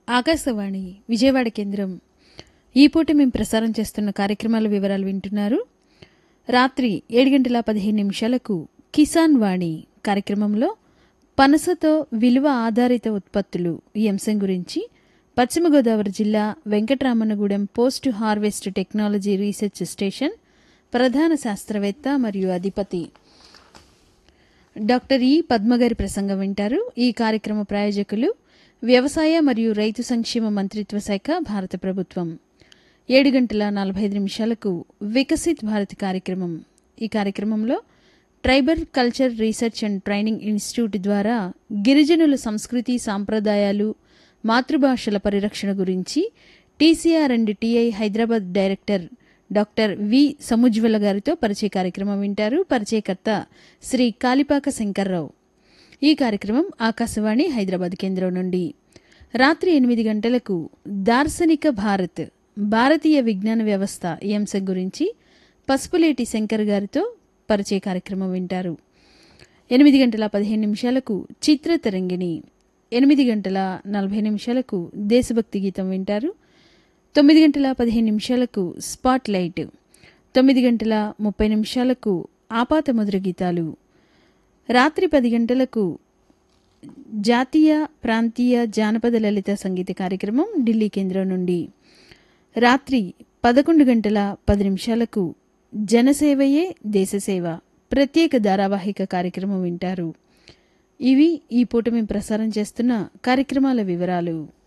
ఆకాశవాణి విజయవాడ కేంద్రం ఈ పూట మేము ప్రసారం చేస్తున్న కార్యక్రమాల వివరాలు వింటున్నారు రాత్రి ఏడు గంటల పదిహేను నిమిషాలకు కిసాన్ వాణి కార్యక్రమంలో పనసతో విలువ ఆధారిత ఉత్పత్తులు ఈ అంశం గురించి పశ్చిమ గోదావరి జిల్లా Venkataramannagudem post harvest technology research station ప్రధాన శాస్త్రవేత్త మరియు అధిపతి డాక్టర్ ఈ పద్మగారి ప్రసంగం వింటారు ఈ కార్యక్రమ ప్రాయోజకులు వ్యవసాయ మరియు రైతు సంక్షేమ మంత్రిత్వ శాఖ భారత ప్రభుత్వం ఏడు గంటల నలభై ఐదు నిమిషాలకు వికసిత్ భారత్ కార్యక్రమం ఈ కార్యక్రమంలో tribal culture research and training institute ద్వారా గిరిజనుల సంస్కృతి సాంప్రదాయాలు మాతృభాషల పరిరక్షణ గురించి TCR and TI Hyderabad director doctor V Samujwala గారితో పరిచయ కార్యక్రమం వింటారు పరిచయకర్త శ్రీ కాలిపాక శంకర్రావు ఈ కార్యక్రమం ఆకాశవాణి హైదరాబాద్ కేంద్రం నుండి రాత్రి ఎనిమిది గంటలకు దార్శనిక భారత్ భారతీయ విజ్ఞాన వ్యవస్థ ఈ అంశం గురించి పసుపులేటి శంకర్ గారితో పరిచయ కార్యక్రమం వింటారు ఎనిమిది గంటల పదిహేను నిమిషాలకు చిత్రతరంగిణి ఎనిమిది గంటల నలభై నిమిషాలకు దేశభక్తి గీతం వింటారు తొమ్మిది గంటల పదిహేను నిమిషాలకు స్పాట్ లైట్ తొమ్మిది గంటల ముప్పై నిమిషాలకు ఆపాత మధుర గీతాలు రాత్రి పది గంటలకు జాతీయ ప్రాంతీయ జానపద లలిత సంగీత కార్యక్రమం ఢిల్లీ కేంద్రం నుండి రాత్రి పదకొండు గంటల పది నిమిషాలకు జనసేవయే దేశసేవ ప్రత్యేక ధారావాహిక కార్యక్రమం వింటారు ఇవి ఈ పూట మేము ప్రసారం చేస్తున్న కార్యక్రమాల వివరాలు